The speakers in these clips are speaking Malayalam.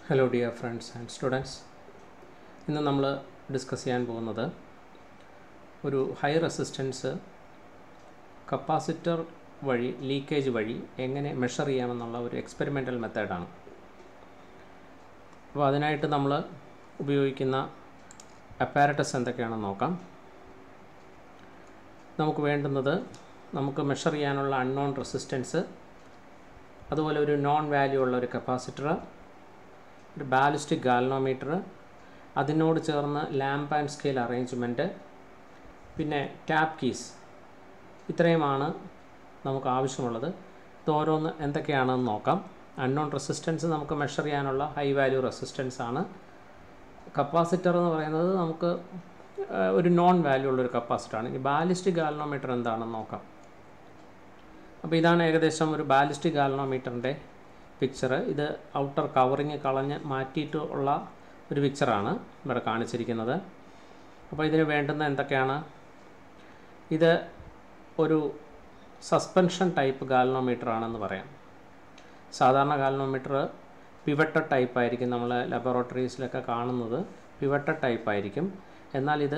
hello dear friends and students ഇന്ന് നമ്മൾ ഡിസ്കസ് ചെയ്യാൻ പോകുന്നത് ഒരു ഹൈ റെസിസ്റ്റൻസ് കപ്പാസിറ്റർ വഴി ലീക്കേജ് വഴി എങ്ങനെ മെഷർ ചെയ്യാമെന്നുള്ള ഒരു എക്സ്പെരിമെൻ്റൽ മെത്തേഡാണ് അപ്പോൾ അതിനായിട്ട് നമ്മൾ ഉപയോഗിക്കുന്ന അപ്പാരറ്റസ് എന്തൊക്കെയാണെന്ന് നോക്കാം നമുക്ക് വേണ്ടുന്നത് നമുക്ക് മെഷർ ചെയ്യാനുള്ള അൺനോൺ റെസിസ്റ്റൻസ് അതുപോലെ ഒരു നോൺ വാല്യൂ ഉള്ള ഒരു കപ്പാസിറ്റർ ഒരു ബാലിസ്റ്റിക് ഗാലനോമീറ്റർ അതിനോട് ചേർന്ന് ലാമ്പ് ആൻഡ് സ്കെയിൽ അറേഞ്ച്മെൻറ്റ് പിന്നെ ടാപ്പ് കീസ് ഇത്രയുമാണ് നമുക്ക് ആവശ്യമുള്ളത് ഇത് ഓരോന്ന് എന്തൊക്കെയാണെന്ന് നോക്കാം അൺനോൺ റെസിസ്റ്റൻസ് നമുക്ക് മെഷർ ചെയ്യാനുള്ള ഹൈ വാല്യൂ റെസിസ്റ്റൻസ് ആണ് കപ്പാസിറ്റർ എന്ന് പറയുന്നത് നമുക്ക് ഒരു നോൺ വാല്യൂ ഉള്ളൊരു കപ്പാസിറ്ററാണ് ഇനി ബാലിസ്റ്റിക് ഗാലനോമീറ്റർ എന്താണെന്ന് നോക്കാം അപ്പോൾ ഇതാണ് ഏകദേശം ഒരു ബാലിസ്റ്റിക് ഗാലനോമീറ്ററിൻ്റെ പിക്ചർ ഇത് ഔട്ടർ കവറിങ് കളഞ്ഞ് മാറ്റിയിട്ട് ഉള്ള ഒരു പിക്ചറാണ് ഇവിടെ കാണിച്ചിരിക്കുന്നത് അപ്പോൾ ഇതിന് വേണ്ടുന്ന എന്തൊക്കെയാണ് ഇത് ഒരു സസ്പെൻഷൻ ടൈപ്പ് ഗാലനോമീറ്റർ ആണെന്ന് പറയാം സാധാരണ ഗാലനോമീറ്റർ പിവട്ട ടൈപ്പ് ആയിരിക്കും നമ്മൾ ലബോറട്ടറീസിലൊക്കെ കാണുന്നത് പിവട്ട ടൈപ്പ് ആയിരിക്കും എന്നാൽ ഇത്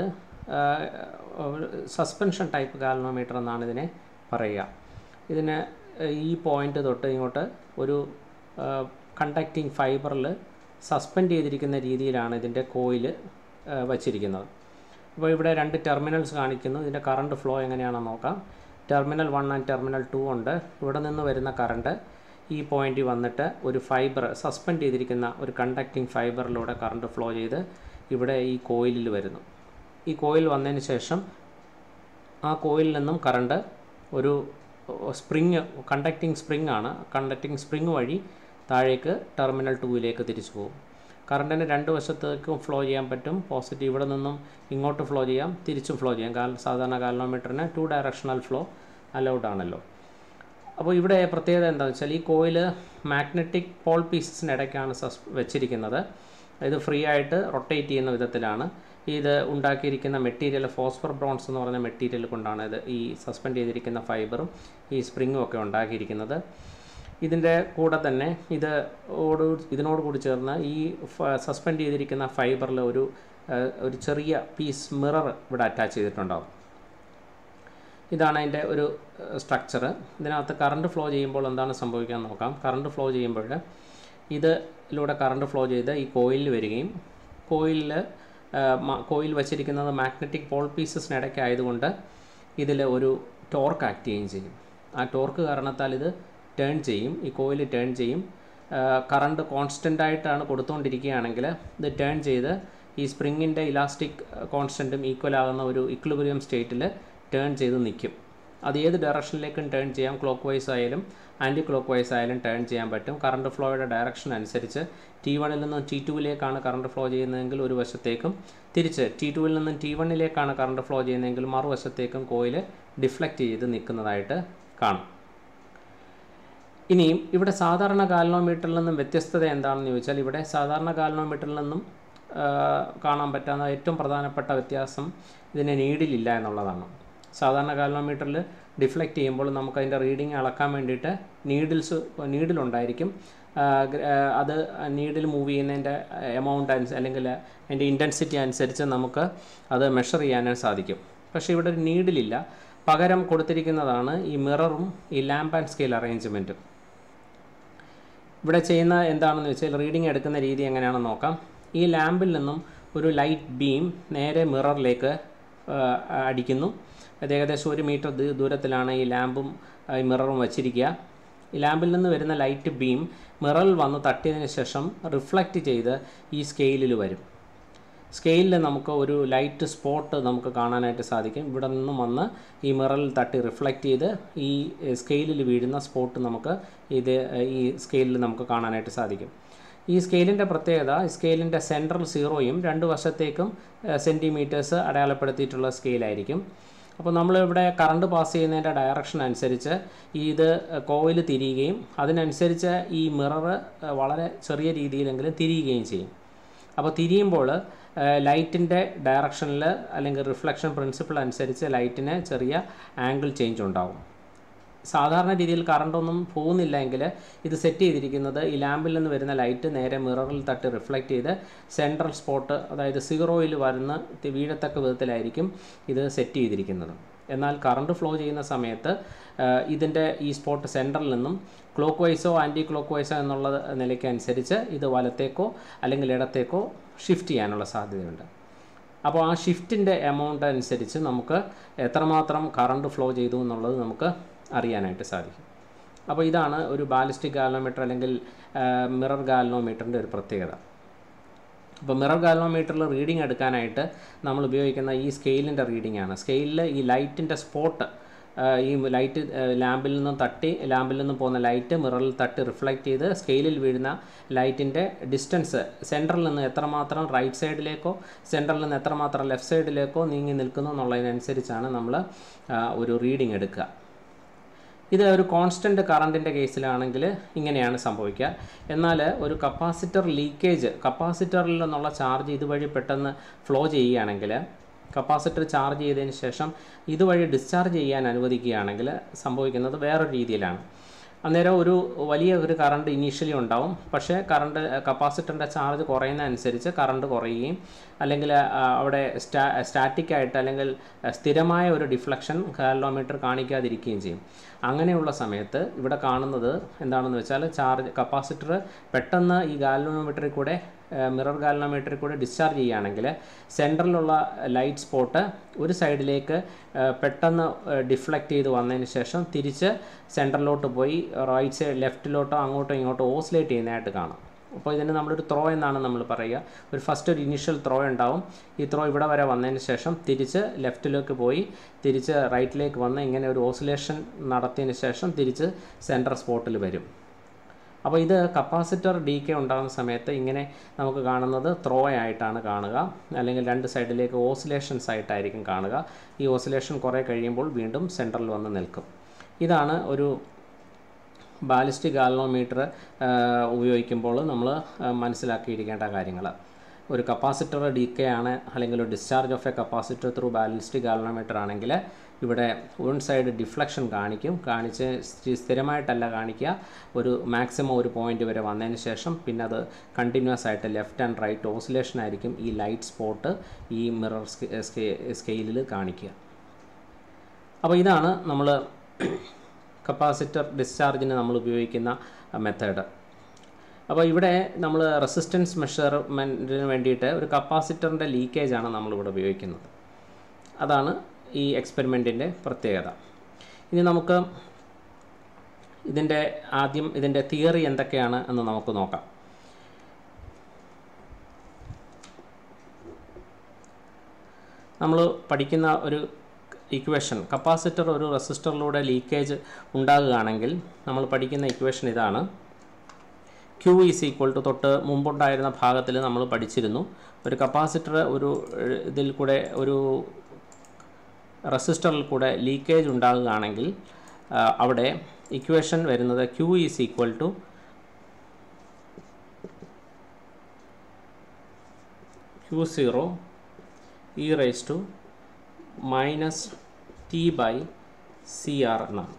സസ്പെൻഷൻ ടൈപ്പ് ഗാലനോമീറ്റർ എന്നാണ് ഇതിനെ പറയുക ഇതിന് ഈ പോയിൻ്റ് തൊട്ട് ഇങ്ങോട്ട് ഒരു കണ്ടക്റ്റിംഗ് ഫൈബറിൽ സസ്പെൻഡ് ചെയ്തിരിക്കുന്ന രീതിയിലാണ് ഇതിൻ്റെ കോയിൽ വച്ചിരിക്കുന്നത് അപ്പോൾ ഇവിടെ രണ്ട് ടെർമിനൽസ് കാണിക്കുന്നു ഇതിൻ്റെ കറണ്ട് ഫ്ലോ എങ്ങനെയാണെന്ന് നോക്കാം terminal one and terminal two ഉണ്ട് ഇവിടെ നിന്ന് വരുന്ന കറണ്ട് ഈ പോയിന്റിൽ വന്നിട്ട് ഒരു ഫൈബർ സസ്പെൻഡ് ചെയ്തിരിക്കുന്ന ഒരു കണ്ടക്റ്റിംഗ് ഫൈബറിലൂടെ കറണ്ട് ഫ്ലോ ചെയ്ത് ഇവിടെ ഈ കോയിലിൽ വരുന്നു ഈ കോയിൽ വന്നതിന് ശേഷം ആ കോയിലിൽ നിന്നും കറണ്ട് ഒരു സ്പ്രിങ് കണ്ടക്റ്റിംഗ് സ്പ്രിങ് ആണ് കണ്ടക്റ്റിംഗ് സ്പ്രിങ് വഴി താഴേക്ക് ടെർമിനൽ ടൂവിലേക്ക് തിരിച്ചു പോകും കറണ്ടിന് രണ്ട് വശത്തേക്കും ഫ്ലോ ചെയ്യാൻ പറ്റും പോസിറ്റീവ് ഇവിടെ നിന്നും ഇങ്ങോട്ട് ഫ്ലോ ചെയ്യാം തിരിച്ചും ഫ്ലോ ചെയ്യാം കാരണം സാധാരണ കാലനോമീറ്ററിന് ടു ഡയറക്ഷണൽ ഫ്ലോ അലൗഡ് ആണല്ലോ അപ്പോൾ ഇവിടെ പ്രത്യേകത എന്താണെന്ന് വെച്ചാൽ ഈ കോയിൽ മാഗ്നറ്റിക് പോൾ പീസസിനിടയ്ക്കാണ് സസ് വെച്ചിരിക്കുന്നത് ഇത് ഫ്രീ ആയിട്ട് റൊട്ടേറ്റ് ചെയ്യുന്ന വിധത്തിലാണ് ഇത് ഉണ്ടാക്കിയിരിക്കുന്ന മെറ്റീരിയൽ ഫോസ്ഫർ ബ്രോൺസ് എന്ന് പറഞ്ഞ മെറ്റീരിയൽ കൊണ്ടാണ് ഇത് ഈ സസ്പെൻഡ് ചെയ്തിരിക്കുന്ന ഫൈബറും ഈ സ്പ്രിങ്ങും ഒക്കെ ഉണ്ടാക്കിയിരിക്കുന്നത് ഇതിൻ്റെ കൂടെ തന്നെ ഇത് ഓട് ഇതിനോട് കൂടി ചേർന്ന് ഈ സസ്പെൻഡ് ചെയ്തിരിക്കുന്ന ഫൈബറിൽ ഒരു ഒരു ചെറിയ പീസ് മിറർ ഇവിടെ അറ്റാച്ച് ചെയ്തിട്ടുണ്ടാവും ഇതാണ് അതിൻ്റെ ഒരു സ്ട്രക്ചർ ഇതിനകത്ത് കറണ്ട് ഫ്ലോ ചെയ്യുമ്പോൾ എന്താണ് സംഭവിക്കാൻ നോക്കാം കറണ്ട് ഫ്ലോ ചെയ്യുമ്പോൾ ഇതിലൂടെ കറണ്ട് ഫ്ലോ ചെയ്ത് ഈ കോയിലിൽ വരികയും കോയിലിൽ കോയിൽ വച്ചിരിക്കുന്നത് മാഗ്നറ്റിക് പോൾ പീസസിനിടയ്ക്ക് ആയതുകൊണ്ട് ഇതിൽ ഒരു ടോർക്ക് ആക്ട് ചെയ്യുകയും ചെയ്യും ആ ടോർക്ക് കാരണത്താൽ ഇത് ടേൺ ചെയ്യും ഈ കോയിൽ ടേൺ ചെയ്യും കറണ്ട് കോൺസ്റ്റൻ്റ് ആയിട്ടാണ് കൊടുത്തുകൊണ്ടിരിക്കുകയാണെങ്കിൽ ഇത് ടേൺ ചെയ്ത് ഈ സ്പ്രിങ്ങിൻ്റെ ഇലാസ്റ്റിക് കോൺസ്റ്റൻറ്റും ഈക്വൽ ആകുന്ന ഒരു ഇക്വിലിബ്രിയം സ്റ്റേറ്റിൽ ടേൺ ചെയ്ത് നിൽക്കും അത് ഏത് ഡയറക്ഷനിലേക്കും ടേൺ ചെയ്യാം ക്ലോക്ക് വൈസ് ആയാലും ആൻറ്റി ക്ലോക്ക് വൈസ് ആയാലും ടേൺ ചെയ്യാൻ പറ്റും കറണ്ട് ഫ്ലോയുടെ ഡയറക്ഷൻ അനുസരിച്ച് ടി വണ്ണിൽ നിന്നും ടി ടുവിലേക്കാണ് കറണ്ട് ഫ്ലോ ചെയ്യുന്നതെങ്കിൽ ഒരു വശത്തേക്കും തിരിച്ച് ടി ടുവിൽ നിന്നും ടി വണ്ണിലേക്കാണ് കറണ്ട് ഫ്ലോ ചെയ്യുന്നതെങ്കിൽ മറുവശത്തേക്കും കോയിൽ ഡിഫ്ലക്റ്റ് ചെയ്ത് നിൽക്കുന്നതായിട്ട് കാണും ഇനിയും ഇവിടെ സാധാരണ ഗാലനോമീറ്ററിൽ നിന്നും വ്യത്യസ്തത എന്താണെന്ന് ചോദിച്ചാൽ ഇവിടെ സാധാരണ ഗാലനോമീറ്ററിൽ നിന്നും കാണാൻ പറ്റാവുന്ന ഏറ്റവും പ്രധാനപ്പെട്ട വ്യത്യാസം ഇതിന് നീഡിലില്ല എന്നുള്ളതാണ് സാധാരണ ഗാലനോമീറ്ററിൽ ഡിഫ്ലക്റ്റ് ചെയ്യുമ്പോൾ നമുക്ക് അതിൻ്റെ റീഡിങ് അളക്കാൻ വേണ്ടിയിട്ട് നീഡിൽസ് നീഡിലുണ്ടായിരിക്കും അത് നീഡിൽ മൂവ് ചെയ്യുന്നതിൻ്റെ എമൗണ്ട് അനുസ അല്ലെങ്കിൽ അതിൻ്റെ ഇൻറ്റൻസിറ്റി അനുസരിച്ച് നമുക്ക് അത് മെഷർ ചെയ്യാനായിട്ട് സാധിക്കും പക്ഷേ ഇവിടെ ഒരു നീഡിലില്ല പകരം കൊടുത്തിരിക്കുന്നതാണ് ഈ മിററും ഈ ലാമ്പ് ആൻഡ് സ്കെയിൽ അറേഞ്ച്മെൻറ്റും ഇവിടെ ചെയ്യുന്ന എന്താണെന്ന് വെച്ചാൽ റീഡിംഗ് എടുക്കുന്ന രീതി എങ്ങനെയാണെന്ന് നോക്കാം ഈ ലാമ്പിൽ നിന്നും ഒരു ലൈറ്റ് ബീം നേരെ മിററിലേക്ക് അടിക്കുന്നു അത് ഏകദേശം ഒരു മീറ്റർ ദൂരത്തിലാണ് ഈ ലാമ്പും ഈ മിററും വച്ചിരിക്കുക ഈ ലാമ്പിൽ നിന്ന് വരുന്ന ലൈറ്റ് ബീം മിററിൽ വന്ന് തട്ടിയതിന് ശേഷം റിഫ്ലക്റ്റ് ചെയ്ത് ഈ സ്കെയിലിൽ വരും സ്കെയിലിൽ നമുക്ക് ഒരു ലൈറ്റ് സ്പോട്ട് നമുക്ക് കാണാനായിട്ട് സാധിക്കും ഇവിടെ നിന്നും വന്ന് ഈ മിററിൽ തട്ടി റിഫ്ലക്റ്റ് ചെയ്ത് ഈ സ്കെയിലിൽ വീഴുന്ന സ്പോട്ട് നമുക്ക് ഇത് ഈ സ്കെയിലിൽ നമുക്ക് കാണാനായിട്ട് സാധിക്കും ഈ സ്കെയിലിൻ്റെ പ്രത്യേകത സ്കെയിലിൻ്റെ സെൻട്രൽ സീറോയും രണ്ട് വശത്തേക്കും സെൻറ്റിമീറ്റേഴ്സ് അടയാളപ്പെടുത്തിയിട്ടുള്ള സ്കെയിലായിരിക്കും അപ്പോൾ നമ്മളിവിടെ കറണ്ട് പാസ് ചെയ്യുന്നതിൻ്റെ ഡയറക്ഷൻ അനുസരിച്ച് ഇത് കോയിൽ തിരിയുകയും അതിനനുസരിച്ച് ഈ മിറർ വളരെ ചെറിയ രീതിയിലെങ്കിലും തിരിയുകയും ചെയ്യും അപ്പോൾ തിരിയുമ്പോൾ ലൈറ്റിൻ്റെ ഡയറക്ഷനിൽ അല്ലെങ്കിൽ റിഫ്ലക്ഷൻ പ്രിൻസിപ്പിൾ അനുസരിച്ച് ലൈറ്റിന് ചെറിയ ആംഗിൾ ചേഞ്ച് ഉണ്ടാവും സാധാരണ രീതിയിൽ കറണ്ടൊന്നും പോകുന്നില്ല എങ്കിൽ ഇത് സെറ്റ് ചെയ്തിരിക്കുന്നത് ഈ ലാമ്പിൽ നിന്ന് വരുന്ന ലൈറ്റ് നേരെ മിററിൽ തട്ടി റിഫ്ലക്റ്റ് ചെയ്ത് സെൻട്രൽ സ്പോട്ട് അതായത് സീറോയിൽ വരുന്ന തി- വീഴത്തക്ക വിധത്തിലായിരിക്കും ഇത് സെറ്റ് ചെയ്തിരിക്കുന്നത് എന്നാൽ കറണ്ട് ഫ്ലോ ചെയ്യുന്ന സമയത്ത് ഇതിൻ്റെ ഈ സ്പോട്ട് സെൻറ്ററിൽ നിന്നും ക്ലോക്ക് വൈസോ ആൻറ്റി ക്ലോക്ക് വൈസോ എന്നുള്ള നിലയ്ക്ക് അനുസരിച്ച് ഇത് വലത്തേക്കോ അല്ലെങ്കിൽ ഇടത്തേക്കോ ഷിഫ്റ്റ് ചെയ്യാനുള്ള സാധ്യതയുണ്ട് അപ്പോൾ ആ ഷിഫ്റ്റിൻ്റെ എമൗണ്ട് അനുസരിച്ച് നമുക്ക് എത്രമാത്രം കറണ്ട് ഫ്ലോ ചെയ്തു എന്നുള്ളത് നമുക്ക് അറിയാനായിട്ട് സാധിക്കും അപ്പോൾ ഇതാണ് ഒരു ബാലിസ്റ്റിക് ഗാലനോമീറ്റർ അല്ലെങ്കിൽ മിറർ ഗാലനോമീറ്ററിൻ്റെ ഒരു പ്രത്യേകത അപ്പോൾ മിറർ ഗാലനോമീറ്ററിൽ റീഡിംഗ് എടുക്കാനായിട്ട് നമ്മൾ ഉപയോഗിക്കുന്ന ഈ സ്കെയിലിൻ്റെ റീഡിംഗ് ആണ് സ്കെയിലിൽ ഈ ലൈറ്റിൻ്റെ സ്പോട്ട് ഈ ലൈറ്റ് ലാമ്പിൽ നിന്നും തട്ടി ലാമ്പിൽ നിന്നും പോകുന്ന ലൈറ്റ് മിററിൽ തട്ടി റിഫ്ലക്റ്റ് ചെയ്ത് സ്കെയിലിൽ വീഴുന്ന ലൈറ്റിൻ്റെ ഡിസ്റ്റൻസ് സെൻറ്ററിൽ നിന്ന് എത്രമാത്രം റൈറ്റ് സൈഡിലേക്കോ സെൻറ്ററിൽ നിന്ന് എത്രമാത്രം ലെഫ്റ്റ് സൈഡിലേക്കോ നീങ്ങി നിൽക്കുന്നു എന്നുള്ളതിനനുസരിച്ചാണ് നമ്മൾ ഒരു റീഡിംഗ് എടുക്കുക ഇത് ഒരു കോൺസ്റ്റൻറ്റ് കറണ്ടിൻ്റെ കേസിലാണെങ്കിൽ ഇങ്ങനെയാണ് സംഭവിക്കുക എന്നാൽ ഒരു കപ്പാസിറ്റർ ലീക്കേജ് കപ്പാസിറ്ററിൽ നിന്നുള്ള ചാർജ് ഇതുവഴി പെട്ടെന്ന് ഫ്ലോ ചെയ്യുകയാണെങ്കിൽ കപ്പാസിറ്റർ ചാർജ് ചെയ്തതിന് ശേഷം ഇതുവഴി ഡിസ്ചാർജ് ചെയ്യാൻ അനുവദിക്കുകയാണെങ്കിൽ സംഭവിക്കുന്നത് വേറൊരു രീതിയിലാണ് അന്നേരം ഒരു വലിയ ഒരു കറണ്ട് ഇനീഷ്യലി ഉണ്ടാവും പക്ഷേ കറണ്ട് കപ്പാസിറ്ററിൻ്റെ ചാർജ് കുറയുന്ന അനുസരിച്ച് കറണ്ട് കുറയുകയും അല്ലെങ്കിൽ ആ, അവിടെ സ്റ്റാ സ്റ്റാറ്റിക് ആയിട്ട് അല്ലെങ്കിൽ സ്ഥിരമായ ഒരു ഡിഫ്ലക്ഷൻ കാലോമീറ്റർ കാണിക്കാതിരിക്കുകയും ചെയ്യും അങ്ങനെയുള്ള സമയത്ത് ഇവിടെ കാണുന്നത് എന്താണെന്ന് വെച്ചാൽ ചാർജ് കപ്പാസിറ്റർ പെട്ടെന്ന് ഈ ഗാലനോമീറ്ററിൽ കൂടെ മിറർ ഗാലനോമീറ്ററിൽ കൂടെ ഡിസ്ചാർജ് ചെയ്യുകയാണെങ്കിൽ സെൻറ്ററിലുള്ള ലൈറ്റ് സ്പോട്ട് ഒരു സൈഡിലേക്ക് ആ, പെട്ടെന്ന് ഡിഫ്ലക്റ്റ് ചെയ്ത് വന്നതിന് ശേഷം തിരിച്ച് സെൻറ്ററിലോട്ട് പോയി റൈറ്റ് സൈഡ് ലെഫ്റ്റിലോട്ടോ അങ്ങോട്ടോ ഇങ്ങോട്ടോ ഓസിലേറ്റ് ചെയ്യുന്നതായിട്ട് കാണാം അപ്പോൾ ഇതിന് നമ്മളൊരു ത്രോ എന്നാണ് നമ്മൾ പറയുക ഒരു ഫസ്റ്റ് ഒരു ഇനിഷ്യൽ ത്രോ ഉണ്ടാവും ഈ ത്രോ ഇവിടെ വരെ വന്നതിന് ശേഷം തിരിച്ച് ലെഫ്റ്റിലേക്ക് പോയി തിരിച്ച് റൈറ്റിലേക്ക് വന്ന് ഇങ്ങനെ ഒരു ഓസിലേഷൻ നടത്തിയതിന് ശേഷം തിരിച്ച് സെൻറ്റർ സ്പോട്ടിൽ വരും അപ്പോൾ ഇത് കപ്പാസിറ്റർ ഡി കെ ഉണ്ടാകുന്ന സമയത്ത് ഇങ്ങനെ നമുക്ക് കാണുന്നത് ത്രോ ആയിട്ടാണ് കാണുക അല്ലെങ്കിൽ രണ്ട് സൈഡിലേക്ക് ഓസിലേഷൻസ് ആയിട്ടായിരിക്കും കാണുക ഈ ഓസിലേഷൻ കുറേ കഴിയുമ്പോൾ വീണ്ടും സെൻറ്ററിൽ വന്ന് നിൽക്കും ഇതാണ് ഒരു ബാലിസ്റ്റിക് ഗാലനോമീറ്റർ ഉപയോഗിക്കുമ്പോൾ നമ്മൾ മനസ്സിലാക്കിയിരിക്കേണ്ട കാര്യങ്ങൾ ഒരു കപ്പാസിറ്റർ ഡി കെ ആണ് അല്ലെങ്കിൽ ഒരു discharge of a capacitor through ballistic galvanometer ആണെങ്കിൽ ഇവിടെ വൺ സൈഡ് ഡിഫ്ലക്ഷൻ കാണിക്കും കാണിച്ച് സ്ഥി- സ്ഥിരമായിട്ടല്ല കാണിക്കുക ഒരു മാക്സിമം ഒരു പോയിന്റ് വരെ വന്നതിന് ശേഷം പിന്നെ അത് കണ്ടിന്യൂസ് ആയിട്ട് ലെഫ്റ്റ് ആൻഡ് റൈറ്റ് ഓസിലേഷൻ ആയിരിക്കും ഈ ലൈറ്റ് സ്പോട്ട് ഈ മിറർ സ്കെയിലിൽ കാണിക്കുക അപ്പോൾ ഇതാണ് നമ്മൾ കപ്പാസിറ്റർ ഡിസ്ചാർജിന് നമ്മൾ ഉപയോഗിക്കുന്ന മെത്തേഡ് അപ്പോൾ ഇവിടെ നമ്മൾ റെസിസ്റ്റൻസ് മെഷർമെൻറ്റിന് വേണ്ടിയിട്ട് ഒരു കപ്പാസിറ്ററിൻ്റെ ലീക്കേജാണ് നമ്മളിവിടെ ഉപയോഗിക്കുന്നത് അതാണ് ഈ എക്സ്പെരിമെൻറ്റിൻ്റെ പ്രത്യേകത ഇനി നമുക്ക് ഇതിൻ്റെ ആദ്യം ഇതിൻ്റെ തിയറി എന്തൊക്കെയാണ് എന്ന് നമുക്ക് നോക്കാം നമ്മൾ പഠിക്കുന്ന ഒരു ഇക്വേഷൻ കപ്പാസിറ്റർ ഒരു റെസിസ്റ്ററിലൂടെ ലീക്കേജ് ഉണ്ടാകുകയാണെങ്കിൽ നമ്മൾ പഠിക്കുന്ന ഇക്വേഷൻ ഇതാണ് ക്യൂ ഈസ് ഈക്വൽ ടു തൊട്ട് മുമ്പുണ്ടായിരുന്ന ഭാഗത്തിൽ നമ്മൾ പഠിച്ചിരുന്നു ഒരു കപ്പാസിറ്റർ ഒരു ഏഹ്, ഇതിൽ കൂടെ ഒരു റെസിസ്റ്ററിൽ കൂടെ ലീക്കേജ് ഉണ്ടാകുകയാണെങ്കിൽ ആ, അവിടെ ഇക്വേഷൻ വരുന്നത് Q is equal to Q zero e raise to minus T by C R എന്നാണ്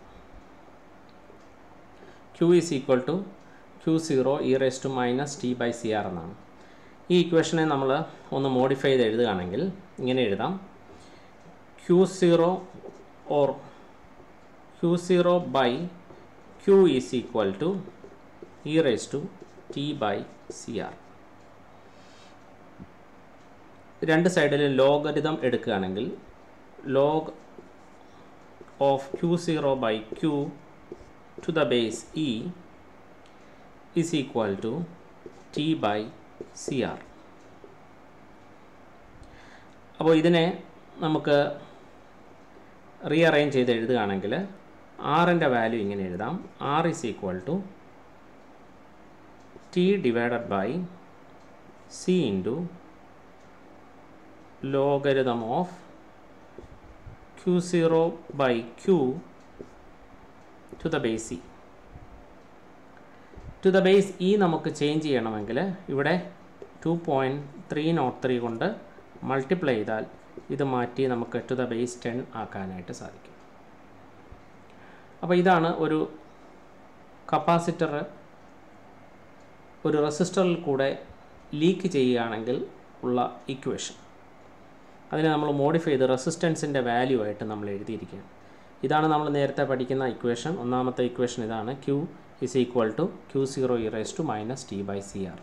Q is equal to Q zero e raise to minus T by C R എന്നാണ് ഈ ഇക്വേഷനെ നമ്മൾ ഒന്ന് മോഡിഫൈ ചെയ്ത് എഴുതുകയാണെങ്കിൽ ഇങ്ങനെ എഴുതാം Q zero or Q zero by Q is equal to e raise to T by C R രണ്ട് സൈഡിൽ ലോഗരിതം എടുക്കുകയാണെങ്കിൽ log of Q zero by Q to the base e is equal to t by cr അപ്പോൾ ഇതിനെ നമുക്ക് റീഅറേഞ്ച് ചെയ്ത് എഴുതുകയാണെങ്കിൽ ആറിൻ്റെ വാല്യൂ ഇങ്ങനെ എഴുതാം R is equal to T divided by C into logarithm of Q zero by Q to the base C to the base e നമുക്ക് ചേഞ്ച് ചെയ്യണമെങ്കിൽ ഇവിടെ two point three nought three കൊണ്ട് മൾട്ടിപ്ലൈ ചെയ്താൽ ഇത് മാറ്റി നമുക്ക് ടു ദ ബേസ് ടെൻ ആക്കാനായിട്ട് സാധിക്കും അപ്പോൾ ഇതാണ് ഒരു കപ്പാസിറ്റർ ഒരു റെസിസ്റ്ററിൽ കൂടെ ലീക്ക് ചെയ്യുകയാണെങ്കിൽ ഉള്ള ഇക്വേഷൻ അതിനെ നമ്മൾ മോഡിഫൈ ചെയ്ത് റെസിസ്റ്റൻസിൻ്റെ വാല്യൂ ആയിട്ട് നമ്മൾ എഴുതിയിരിക്കുകയാണ് ഇതാണ് നമ്മൾ നേരത്തെ പഠിക്കുന്ന ഇക്വേഷൻ ഒന്നാമത്തെ ഇക്വേഷൻ ഇതാണ് Q is equal to Q zero e raise to minus T by C R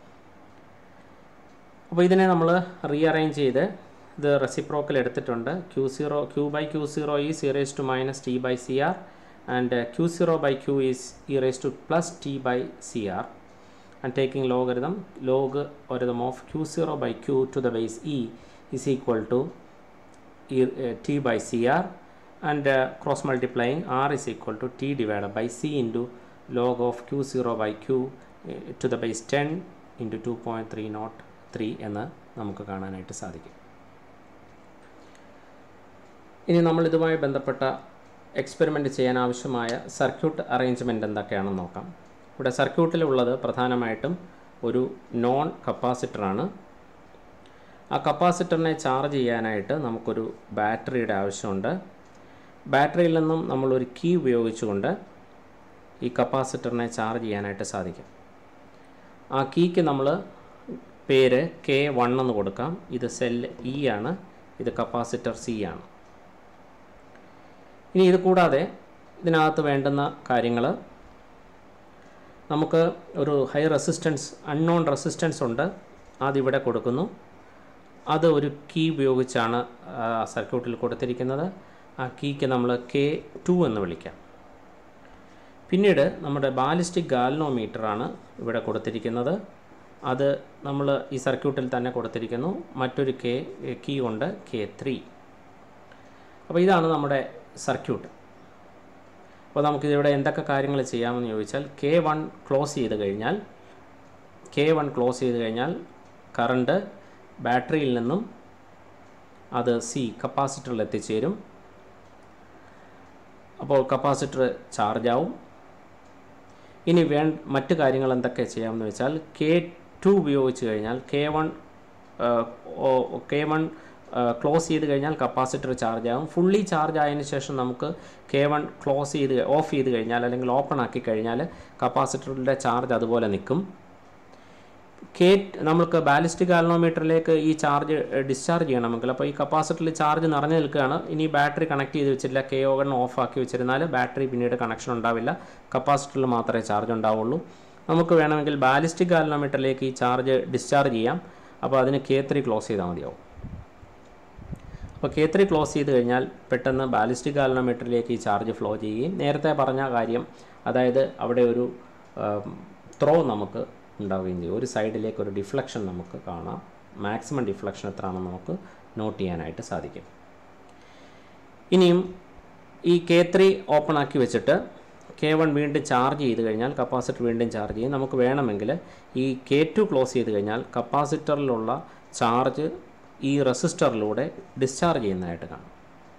അപ്പോൾ ഇതിനെ നമ്മൾ റീഅറേഞ്ച് ചെയ്ത് ഇത് റെസിപ്രോക്കൽ എടുത്തിട്ടുണ്ട് Q zero Q by Q zero is e raise to minus T by C R and Q zero by Q is e raise to plus T by C R and taking logarithm log logarithm of q0 by q to the base e is equal to e, uh, t by cr and uh, cross multiplying r is equal to t divided by c into log of q0 by q uh, to the base 10 into 2.303 എന്ന് നമുക്ക് കാണാനായിട്ട് സാധിക്കും ഇനി നമ്മൾ ഇതുമായി ബന്ധപ്പെട്ട എക്സ്പെരിമെൻ്റ് ചെയ്യാൻ ആവശ്യമായ സർക്യൂട്ട് അറേഞ്ച്മെൻറ്റ് എന്തൊക്കെയാണെന്ന് നോക്കാം ഇവിടെ സർക്യൂട്ടിലുള്ളത് പ്രധാനമായിട്ടും ഒരു നോൺ കപ്പാസിറ്ററാണ് ആ കപ്പാസിറ്ററിനെ ചാർജ് ചെയ്യാനായിട്ട് നമുക്കൊരു ബാറ്ററിയുടെ ആവശ്യമുണ്ട് ബാറ്ററിയിൽ നിന്നും നമ്മളൊരു കീ ഉപയോഗിച്ചുകൊണ്ട് ഈ കപ്പാസിറ്ററിനെ ചാർജ് ചെയ്യാനായിട്ട് സാധിക്കും ആ കീക്ക് നമ്മൾ പേര് കെ വൺ എന്ന് കൊടുക്കാം ഇത് സെൽ ഇ ആണ് ഇത് കപ്പാസിറ്റർ സി ആണ് ഇനി ഇത് കൂടാതെ ഇതിനകത്ത് വേണ്ടുന്ന കാര്യങ്ങൾ നമുക്ക് ഒരു ഹൈ റെസിസ്റ്റൻസ് അൺനോൺ റെസിസ്റ്റൻസ് ഉണ്ട് അതിവിടെ കൊടുക്കുന്നു അത് ഒരു കീ ഉപയോഗിച്ചാണ് സർക്യൂട്ടിൽ കൊടുത്തിരിക്കുന്നത് ആ കീക്ക് നമ്മൾ കെ ടു എന്ന് വിളിക്കാം പിന്നീട് നമ്മുടെ ബാലിസ്റ്റിക് ഗാൽനോമീറ്ററാണ് ഇവിടെ കൊടുത്തിരിക്കുന്നത് അത് നമ്മൾ ഈ സർക്യൂട്ടിൽ തന്നെ കൊടുത്തിരിക്കുന്നു മറ്റൊരു കെ കീ ഉണ്ട് കെ ത്രീ അപ്പോൾ ഇതാണ് നമ്മുടെ സർക്യൂട്ട് അപ്പോൾ നമുക്കിതിവിടെ എന്തൊക്കെ കാര്യങ്ങൾ ചെയ്യാമെന്ന് ചോദിച്ചാൽ കെ വൺ ക്ലോസ് ചെയ്ത് കഴിഞ്ഞാൽ കെ വൺ ക്ലോസ് ചെയ്ത് കഴിഞ്ഞാൽ കറണ്ട് ബാറ്ററിയിൽ നിന്നും അത് സി കപ്പാസിറ്ററിൽ എത്തിച്ചേരും അപ്പോൾ കപ്പാസിറ്റർ ചാർജ് ആവും ഇനി വേ മറ്റ് കാര്യങ്ങൾ എന്തൊക്കെ ചെയ്യാമെന്ന് വെച്ചാൽ കെ ടു ഉപയോഗിച്ച് കഴിഞ്ഞാൽ K one K one close ചെയ്ത് കഴിഞ്ഞാൽ കപ്പാസിറ്റർ ചാർജ് ആകും ഫുള്ളി ചാർജ് ആയതിനു ശേഷം നമുക്ക് കെ വൺ ക്ലോസ് ചെയ്ത് ഓഫ് ചെയ്ത് കഴിഞ്ഞാൽ അല്ലെങ്കിൽ ഓപ്പൺ ആക്കി കഴിഞ്ഞാൽ കപ്പാസിറ്ററിൻ്റെ ചാർജ് അതുപോലെ നിൽക്കും കെ നമുക്ക് ബാലിസ്റ്റിക് ഗാലനോമീറ്ററിലേക്ക് ഈ ചാർജ് ഡിസ്ചാർജ് ചെയ്യണമെങ്കിൽ അപ്പോൾ ഈ കപ്പാസിറ്ററിൽ ചാർജ് നിറഞ്ഞു നിൽക്കുകയാണ് ഇനി ബാറ്ററി കണക്ട് ചെയ്ത് വെച്ചില്ല കെ ഓവൺ ഓഫ് ആക്കി വെച്ചിരുന്നാൽ ബാറ്ററി പിന്നീട് കണക്ഷൻ ഉണ്ടാവില്ല കപ്പാസിറ്ററിൽ മാത്രമേ ചാർജ് ഉണ്ടാവുള്ളൂ നമുക്ക് വേണമെങ്കിൽ ബാലിസ്റ്റിക് ഗാലനോമീറ്ററിലേക്ക് ഈ ചാർജ് ഡിസ്ചാർജ് ചെയ്യാം അപ്പോൾ അതിന് കെ ത്രീ ക്ലോസ് ചെയ്താൽ മതിയാവും അപ്പോൾ കെ ത്രീ ക്ലോസ് ചെയ്ത് കഴിഞ്ഞാൽ പെട്ടെന്ന് ബാലിസ്റ്റിക് ഗാലനോമീറ്ററിലേക്ക് ഈ ചാർജ് ഫ്ലോ ചെയ്യുകയും നേരത്തെ പറഞ്ഞ കാര്യം അതായത് അവിടെ ഒരു ത്രോ നമുക്ക് ഉണ്ടാവുകയും ചെയ്യും ഒരു സൈഡിലേക്ക് ഒരു ഡിഫ്ലക്ഷൻ നമുക്ക് കാണാം മാക്സിമം ഡിഫ്ലക്ഷൻ എത്രയാണെന്ന് നമുക്ക് നോട്ട് ചെയ്യാനായിട്ട് സാധിക്കും ഇനിയും ഈ കെ ത്രീ ഓപ്പൺ ആക്കി വെച്ചിട്ട് കെ വൺ വീണ്ടും ചാർജ് ചെയ്ത് കഴിഞ്ഞാൽ കപ്പാസിറ്റർ വീണ്ടും ചാർജ് ചെയ്യും നമുക്ക് വേണമെങ്കിൽ ഈ കെ ടു ക്ലോസ് ചെയ്ത് കഴിഞ്ഞാൽ കപ്പാസിറ്ററിലുള്ള ചാർജ് ഈ റെസിസ്റ്ററിലൂടെ ഡിസ്ചാർജ് ചെയ്യുന്നതായിട്ട് കാണാം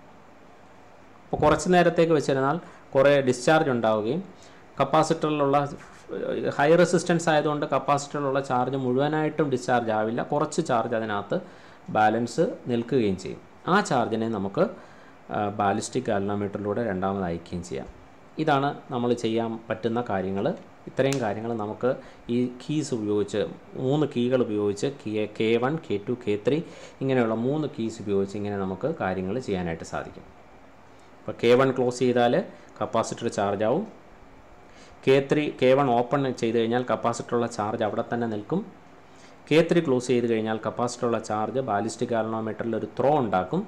അപ്പോൾ കുറച്ച് നേരത്തേക്ക് വെച്ചിരുന്നാൽ കുറേ ഡിസ്ചാർജ് ഉണ്ടാവുകയും കപ്പാസിറ്ററിലുള്ള ഹൈ റെസിസ്റ്റൻസ് ആയതുകൊണ്ട് കപ്പാസിറ്ററിലുള്ള ചാർജ് മുഴുവനായിട്ടും ഡിസ്ചാർജ് ആവില്ല കുറച്ച് ചാർജ് അതിനകത്ത് ബാലൻസ് നിൽക്കുകയും ചെയ്യും ആ ചാർജിനെ നമുക്ക് ബാലിസ്റ്റിക് ഗാലനോമീറ്ററിലൂടെ രണ്ടാമത് അയക്കുകയും ചെയ്യാം ഇതാണ് നമ്മൾ ചെയ്യാൻ പറ്റുന്ന കാര്യങ്ങൾ ഇത്രയും കാര്യങ്ങൾ നമുക്ക് ഈ കീസ് ഉപയോഗിച്ച് മൂന്ന് കീകൾ ഉപയോഗിച്ച് K K one K two K three ഇങ്ങനെയുള്ള മൂന്ന് കീസ് ഉപയോഗിച്ച് ഇങ്ങനെ നമുക്ക് കാര്യങ്ങൾ ചെയ്യാനായിട്ട് സാധിക്കും അപ്പോൾ കെ വൺ ക്ലോസ് ചെയ്താൽ കപ്പാസിറ്റർ ചാർജ് ആവും K three K one open ചെയ്ത് കഴിഞ്ഞാൽ കപ്പാസിറ്ററുള്ള ചാർജ് അവിടെ തന്നെ നിൽക്കും കെ ത്രീ ക്ലോസ് ചെയ്ത് കഴിഞ്ഞാൽ കപ്പാസിറ്ററുള്ള ചാർജ് ബാലിസ്റ്റിക് ഗാലനോമീറ്ററിൽ ഒരു ത്രോ ഉണ്ടാക്കും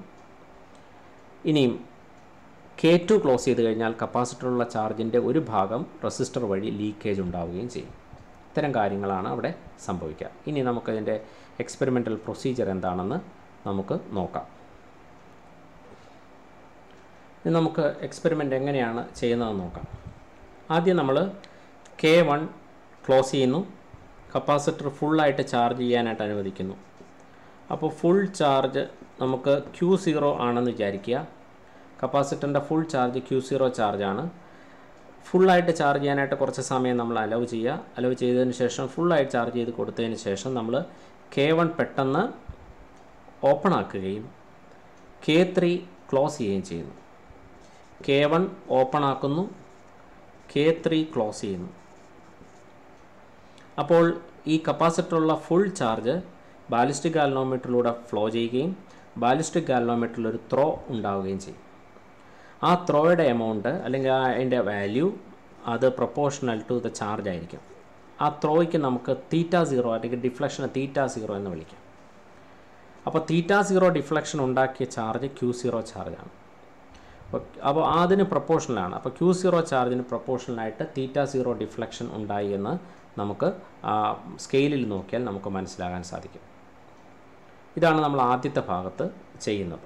ഇനിയും കെ ടു ക്ലോസ് ചെയ്ത് കഴിഞ്ഞാൽ കപ്പാസിറ്ററുള്ള ചാർജിൻ്റെ ഒരു ഭാഗം റെസിസ്റ്റർ വഴി ലീക്കേജ് ഉണ്ടാവുകയും ചെയ്യും ഇത്തരം കാര്യങ്ങളാണ് അവിടെ സംഭവിക്കുക ഇനി നമുക്കതിൻ്റെ എക്സ്പെരിമെൻ്റൽ പ്രൊസീജിയർ എന്താണെന്ന് നമുക്ക് നോക്കാം ഇനി നമുക്ക് എക്സ്പെരിമെൻ്റ് എങ്ങനെയാണ് ചെയ്യുന്നതെന്ന് നോക്കാം ആദ്യം നമ്മൾ കെ വൺ ക്ലോസ് ചെയ്യുന്നു കപ്പാസിറ്റർ ഫുള്ളായിട്ട് ചാർജ് ചെയ്യാനായിട്ട് അനുവദിക്കുന്നു അപ്പോൾ ഫുൾ ചാർജ് നമുക്ക് ക്യൂ സീറോ ആണെന്ന് വിചാരിക്കുക കപ്പാസിറ്ററിൻ്റെ ഫുൾ ചാർജ് ക്യൂ സീറോ ചാർജാണ് ഫുള്ളായിട്ട് ചാർജ് ചെയ്യാനായിട്ട് കുറച്ച് സമയം നമ്മൾ അലവ് ചെയ്യുക അലവ് ചെയ്തതിന് ശേഷം ഫുള്ളായിട്ട് ചാർജ് ചെയ്ത് കൊടുത്തതിന് ശേഷം നമ്മൾ കെ വൺ പെട്ടെന്ന് ഓപ്പൺ ആക്കുകയും കെ ത്രീ ക്ലോസ് ചെയ്യുകയും ചെയ്യുന്നു കെ വൺ ഓപ്പൺ ആക്കുന്നു കെ ത്രീ ക്ലോസ് ചെയ്യുന്നു അപ്പോൾ ഈ കപ്പാസിറ്ററുള്ള ഫുൾ ചാർജ് ബാലിസ്റ്റിക് ഗാലനോമീറ്ററിലൂടെ ഫ്ലോ ചെയ്യുകയും ബാലിസ്റ്റിക് ഗാലനോമീറ്ററിൽ ഒരു ത്രോ ഉണ്ടാവുകയും ചെയ്യും ആ ത്രോയുടെ എമൗണ്ട് അല്ലെങ്കിൽ ആ അതിൻ്റെ വാല്യൂ അത് പ്രൊപ്പോർഷണൽ ടു ദ ചാർജ് ആയിരിക്കും ആ ത്രോയ്ക്ക് നമുക്ക് തീറ്റ സീറോ അല്ലെങ്കിൽ ഡിഫ്ലക്ഷന് തീറ്റ സീറോ എന്ന് വിളിക്കാം അപ്പോൾ തീറ്റ സീറോ ഡിഫ്ലക്ഷൻ ഉണ്ടാക്കിയ ചാർജ് ക്യൂ സീറോ ചാർജാണ് അപ്പോൾ അപ്പോൾ അതിന് പ്രൊപ്പോർഷണലാണ് അപ്പോൾ ക്യൂ സീറോ ചാർജിന് പ്രൊപ്പോർഷണലായിട്ട് തീറ്റ സീറോ ഡിഫ്ലക്ഷൻ ഉണ്ടായി എന്ന് നമുക്ക് ആ സ്കെയിലിൽ നോക്കിയാൽ നമുക്ക് മനസ്സിലാകാൻ സാധിക്കും ഇതാണ് നമ്മൾ ആദ്യത്തെ ഭാഗത്ത് ചെയ്യുന്നത്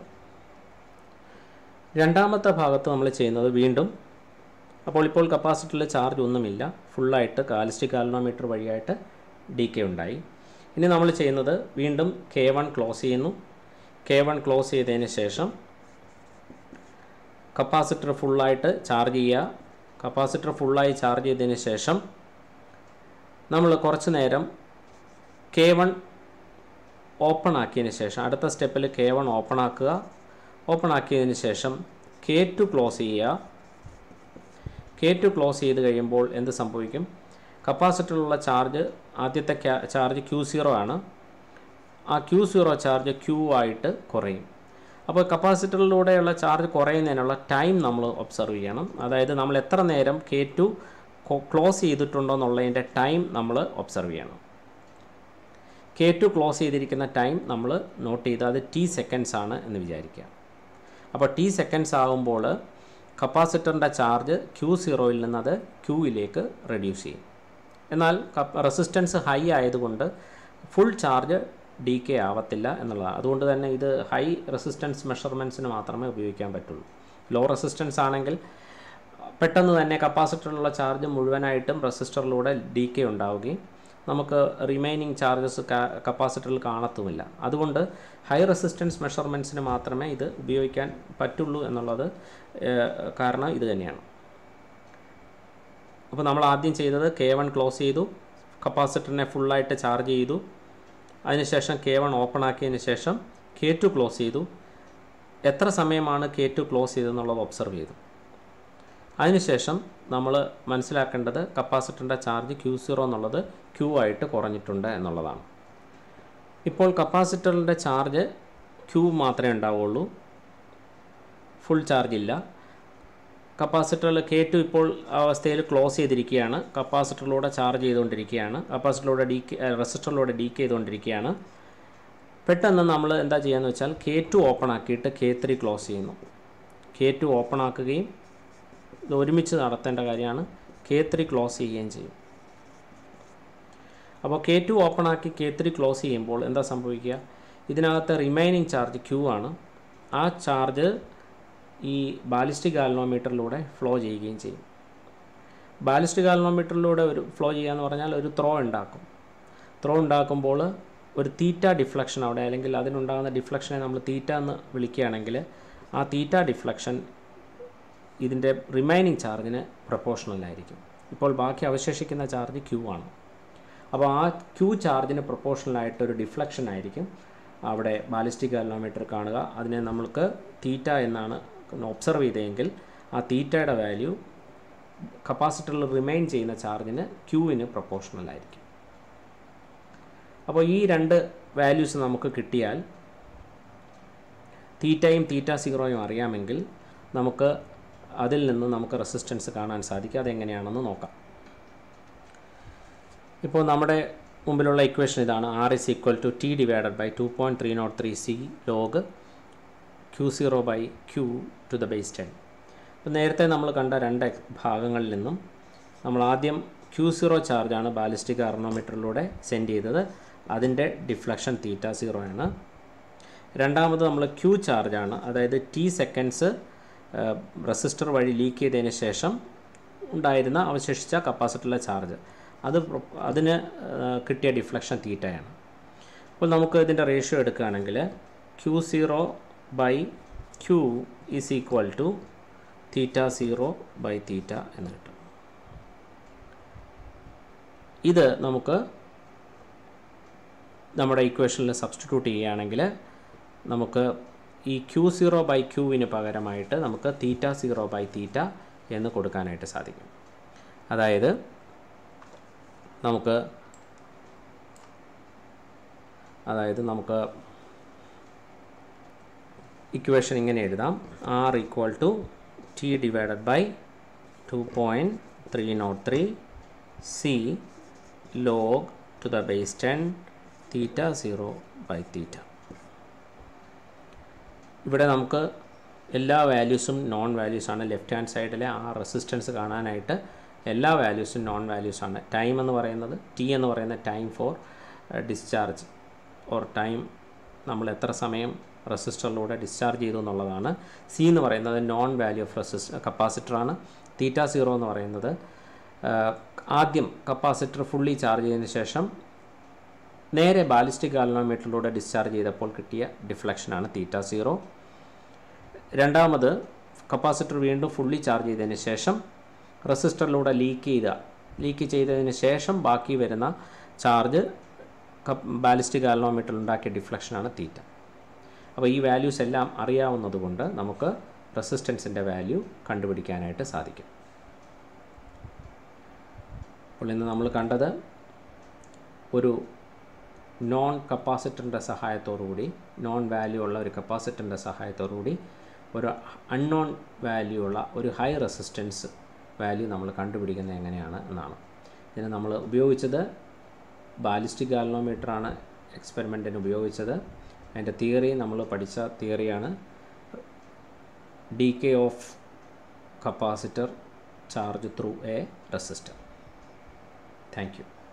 രണ്ടാമത്തെ ഭാഗത്ത് നമ്മൾ ചെയ്യുന്നത് വീണ്ടും അപ്പോൾ ഇപ്പോൾ കപ്പാസിറ്ററിൽ ചാർജ് ഒന്നുമില്ല ഫുള്ളായിട്ട് കാലിസ്റ്റിക് കാലനോമീറ്റർ വഴിയായിട്ട് ഡി കെ ഉണ്ടായി ഇനി നമ്മൾ ചെയ്യുന്നത് വീണ്ടും കെ വൺ ക്ലോസ് ചെയ്യുന്നു കെ വൺ ക്ലോസ് ചെയ്തതിന് ശേഷം കപ്പാസിറ്റർ ഫുള്ളായിട്ട് ചാർജ് ചെയ്യുക കപ്പാസിറ്റർ ഫുള്ളായി ചാർജ് ചെയ്തതിന് ശേഷം നമ്മൾ കുറച്ച് നേരം കെ വൺ ഓപ്പൺ ആക്കിയതിന് ശേഷം അടുത്ത സ്റ്റെപ്പിൽ കെ വൺ ഓപ്പൺ ആക്കുക ഓപ്പൺ ആക്കിയതിന് ശേഷം കെ ടു ക്ലോസ് ചെയ്യുക കെ ടു ക്ലോസ് ചെയ്ത് കഴിയുമ്പോൾ എന്ത് സംഭവിക്കും കപ്പാസിറ്ററിലുള്ള ചാർജ് ആദ്യത്തെ ചാർജ് ക്യൂ സീറോ ആണ് ആ ക്യൂ സീറോ ചാർജ് ക്യൂ ആയിട്ട് കുറയും അപ്പോൾ കപ്പാസിറ്ററിലൂടെയുള്ള ചാർജ് കുറയുന്നതിനുള്ള ടൈം നമ്മൾ ഒബ്സർവ് ചെയ്യണം അതായത് നമ്മൾ എത്ര നേരം കെ ടു ക്ലോസ് ചെയ്തിട്ടുണ്ടോ എന്നുള്ളതിൻ്റെ ടൈം നമ്മൾ ഒബ്സർവ് ചെയ്യണം കെ ടു ക്ലോസ് ചെയ്തിരിക്കുന്ന ടൈം നമ്മൾ നോട്ട് ചെയ്ത് അത് ടി സെക്കൻഡ്സ് ആണ് എന്ന് വിചാരിക്കുക അപ്പോൾ ടി സെക്കൻഡ്സ് ആകുമ്പോൾ കപ്പാസിറ്ററിൻ്റെ ചാർജ് ക്യൂ സീറോയിൽ നിന്ന് അത് ക്യൂയിലേക്ക് റെഡ്യൂസ് ചെയ്യും എന്നാൽ റെസിസ്റ്റൻസ് ഹൈ ആയതുകൊണ്ട് ഫുൾ ചാർജ് ഡി കെ ആവത്തില്ല എന്നുള്ളതാണ് അതുകൊണ്ട് തന്നെ ഇത് ഹൈ റെസിസ്റ്റൻസ് മെഷർമെൻറ്റ്സിന് മാത്രമേ ഉപയോഗിക്കാൻ പറ്റുള്ളൂ ലോ റെസിസ്റ്റൻസ് ആണെങ്കിൽ പെട്ടെന്ന് തന്നെ കപ്പാസിറ്ററിലുള്ള ചാർജ് മുഴുവനായിട്ടും റെസിസ്റ്ററിലൂടെ ഡി കെ ഉണ്ടാവുകയും നമുക്ക് റിമൈനിങ് ചാർജസ് കപ്പാസിറ്ററിൽ കാണത്തുമില്ല അതുകൊണ്ട് ഹൈ റെസിസ്റ്റൻസ് മെഷർമെൻറ്റ്സിന് മാത്രമേ ഇത് ഉപയോഗിക്കാൻ പറ്റുള്ളൂ എന്നുള്ളത് കാരണം ഇത് തന്നെയാണ് അപ്പോൾ നമ്മൾ ആദ്യം ചെയ്തത് കെ വൺ ക്ലോസ് ചെയ്തു കപ്പാസിറ്ററിനെ ഫുള്ളായിട്ട് ചാർജ് ചെയ്തു അതിനുശേഷം കെ വൺ ഓപ്പൺ ആക്കിയതിന് ശേഷം കെ ടു ക്ലോസ് ചെയ്തു എത്ര സമയമാണ് കെ ടു ക്ലോസ് ചെയ്തതെന്നുള്ളത് ഒബ്സർവ് ചെയ്തു അതിനുശേഷം നമ്മൾ മനസ്സിലാക്കേണ്ടത് കപ്പാസിറ്ററിൻ്റെ ചാർജ് ക്യൂ സീറോ എന്നുള്ളത് ക്യൂ ആയിട്ട് കുറഞ്ഞിട്ടുണ്ട് എന്നുള്ളതാണ് ഇപ്പോൾ കപ്പാസിറ്ററിൻ്റെ ചാർജ് ക്യൂ മാത്രമേ ഉണ്ടാവുള്ളൂ ഫുൾ ചാർജ് ഇല്ല കപ്പാസിറ്ററിൽ കെ ടു ഇപ്പോൾ അവസ്ഥയിൽ ക്ലോസ് ചെയ്തിരിക്കുകയാണ് കപ്പാസിറ്ററിലൂടെ ചാർജ് ചെയ്തുകൊണ്ടിരിക്കുകയാണ് കപ്പാസിറ്ററിലൂടെ ഡി കെ റെസിസ്റ്ററിലൂടെ ഡീ ചെയ്തുകൊണ്ടിരിക്കുകയാണ് പെട്ടെന്ന് നമ്മൾ എന്താ ചെയ്യുകയെന്ന് വെച്ചാൽ കെ ടു ഓപ്പൺ ആക്കിയിട്ട് കെ ത്രീ ക്ലോസ് ചെയ്യുന്നു കെ ടു ഓപ്പൺ ആക്കുകയും ഇത് ഒരുമിച്ച് നടത്തേണ്ട കാര്യമാണ് കെ ത്രീ ക്ലോസ് ചെയ്യുകയും ചെയ്യും അപ്പോൾ കെ ടു ഓപ്പൺ ആക്കി കെ ത്രീ ക്ലോസ് ചെയ്യുമ്പോൾ എന്താ സംഭവിക്കുക ഇതിനകത്ത് റിമൈനിങ് ചാർജ് ക്യൂ ആണ് ആ ചാർജ് ഈ ബാലിസ്റ്റിക് ഗാലനോമീറ്ററിലൂടെ ഫ്ലോ ചെയ്യുകയും ചെയ്യും ബാലിസ്റ്റിക് ഗാലനോമീറ്ററിലൂടെ ഒരു ഫ്ലോ ചെയ്യുക എന്ന് പറഞ്ഞാൽ ഒരു ത്രോ ഉണ്ടാക്കും ത്രോ ഉണ്ടാക്കുമ്പോൾ ഒരു തീറ്റ ഡിഫ്ലക്ഷൻ അവിടെ അല്ലെങ്കിൽ അതിനുണ്ടാകുന്ന ഡിഫ്ലക്ഷനെ നമ്മൾ തീറ്റ എന്ന് വിളിക്കുകയാണെങ്കിൽ ആ തീറ്റ ഡിഫ്ലക്ഷൻ ഇതിൻ്റെ റിമൈനിങ് ചാർജിന് പ്രൊപ്പോർഷണലായിരിക്കും ഇപ്പോൾ ബാക്കി അവശേഷിക്കുന്ന ചാർജ് ക്യൂ ആണ് അപ്പോൾ ആ ക്യൂ ചാർജിന് പ്രൊപ്പോർഷണലായിട്ട് ഒരു ഡിഫ്ലക്ഷൻ ആയിരിക്കും അവിടെ ബാലിസ്റ്റിക് ഗാലനോമീറ്റർ കാണുക അതിനെ നമ്മൾക്ക് തീറ്റ എന്നാണ് ഒബ്സർവ് ചെയ്തതെങ്കിൽ ആ തീറ്റയുടെ വാല്യൂ കപ്പാസിറ്ററിൽ റിമൈൻ ചെയ്യുന്ന ചാർജിന് ക്യൂവിന് പ്രൊപ്പോർഷണൽ ആയിരിക്കും അപ്പോൾ ഈ രണ്ട് വാല്യൂസ് നമുക്ക് കിട്ടിയാൽ തീറ്റയും തീറ്റ സീറോയും അറിയാമെങ്കിൽ നമുക്ക് അതിൽ നിന്ന് നമുക്ക് റെസിസ്റ്റൻസ് കാണാൻ സാധിക്കും അതെങ്ങനെയാണെന്ന് നോക്കാം ഇപ്പോൾ നമ്മുടെ മുമ്പിലുള്ള ഇക്വേഷൻ ഇതാണ് R is equal to T divided by two point three nought three C log Q zero by Q to the base ten അപ്പോൾ നേരത്തെ നമ്മൾ കണ്ട രണ്ട് ഭാഗങ്ങളിൽ നിന്നും നമ്മൾ ആദ്യം ക്യൂ സീറോ ചാർജാണ് ബാലിസ്റ്റിക് അർണോമീറ്ററിലൂടെ സെൻഡ് ചെയ്തത് അതിൻ്റെ ഡിഫ്ലക്ഷൻ തീറ്റ സീറോ ആണ് രണ്ടാമത് നമ്മൾ ക്യൂ ചാർജാണ് അതായത് ടി സെക്കൻഡ്സ് റെസിസ്റ്റർ വഴി ലീക്ക് ചെയ്തതിന് ശേഷം ഉണ്ടായിരുന്ന അവശേഷിച്ച കപ്പാസിറ്ററിലെ ചാർജ് അത് അതിന് കിട്ടിയ ഡിഫ്ലക്ഷൻ തീറ്റയാണ് അപ്പോൾ നമുക്ക് ഇതിൻ്റെ റേഷ്യോ എടുക്കുകയാണെങ്കിൽ Q zero by Q is equal to theta zero by theta എന്ന് കിട്ടും ഇത് നമുക്ക് നമ്മുടെ ഇക്വേഷനിൽ സബ്സ്റ്റിറ്റ്യൂട്ട് ചെയ്യുകയാണെങ്കിൽ നമുക്ക് ഈ ക്യൂ സീറോ ബൈ ക്യൂവിന് പകരമായിട്ട് നമുക്ക് തീറ്റ സീറോ ബൈ തീറ്റ എന്ന് കൊടുക്കാനായിട്ട് സാധിക്കും അതായത് നമുക്ക് അതായത് നമുക്ക് ഇക്വേഷൻ ഇങ്ങനെ എഴുതാം R equal to T divided by two point three nought three C log to the base ten theta zero by theta ഇവിടെ നമുക്ക് എല്ലാ വാല്യൂസും നോൺ വാല്യൂസാണ് ലെഫ്റ്റ് ഹാൻഡ് സൈഡിലെ ആ റെസിസ്റ്റൻസ് കാണാനായിട്ട് എല്ലാ വാല്യൂസും നോൺ വാല്യൂസാണ് ടൈം എന്ന് പറയുന്നത് ടി എന്ന് പറയുന്ന time for discharge or time നമ്മൾ എത്ര സമയം റെസിസ്റ്ററിലൂടെ ഡിസ്ചാർജ് ചെയ്തു എന്നുള്ളതാണ് സി എന്ന് പറയുന്നത് നോൺ വാല്യൂ ഓഫ് റെസിസ്റ്റർ കപ്പാസിറ്ററാണ് തീറ്റ സീറോ എന്ന് പറയുന്നത് ആദ്യം കപ്പാസിറ്റർ ഫുള്ളി ചാർജ് ചെയ്തതിന് ശേഷം നേരെ ബാലിസ്റ്റിക് ഗാലനോമീറ്ററിലൂടെ ഡിസ്ചാർജ് ചെയ്തപ്പോൾ കിട്ടിയ ഡിഫ്ലക്ഷനാണ് തീറ്റ സീറോ രണ്ടാമത് കപ്പാസിറ്റർ വീണ്ടും ഫുള്ളി ചാർജ് ചെയ്തതിന് ശേഷം റെസിസ്റ്ററിലൂടെ ലീക്ക് ചെയ്ത ലീക്ക് ചെയ്തതിന് ശേഷം ബാക്കി വരുന്ന ചാർജ് ബാലിസ്റ്റിക് ഗാലനോമീറ്ററിൽ ഉണ്ടാക്കിയ ഡിഫ്ലക്ഷനാണ് തീറ്റ അപ്പോൾ ഈ വാല്യൂസ് എല്ലാം അറിയാവുന്നതുകൊണ്ട് നമുക്ക് റെസിസ്റ്റൻസിൻ്റെ വാല്യൂ കണ്ടുപിടിക്കാനായിട്ട് സാധിക്കും അപ്പോൾ ഇന്ന് നമ്മൾ കണ്ടത് ഒരു നോൺ കപ്പാസിറ്ററിൻ്റെ സഹായത്തോടുകൂടി നോൺ വാല്യൂ ഉള്ള ഒരു കപ്പാസിറ്ററിൻ്റെ സഹായത്തോടുകൂടി ഒരു അൺനോൺ വാല്യൂ ഉള്ള ഒരു ഹൈ റെസിസ്റ്റൻസ് വാല്യൂ നമ്മൾ കണ്ടുപിടിക്കുന്നത് എങ്ങനെയാണ് എന്നാണ് ഇതിന് നമ്മൾ ഉപയോഗിച്ചത് ബാലിസ്റ്റിക് ഗാലനോമീറ്ററാണ് എക്സ്പെരിമെൻറ്റിന് ഉപയോഗിച്ചത് അതിൻ്റെ തിയറി നമ്മൾ പഠിച്ച തിയറിയാണ് decay of capacitor charge through a resistor thank U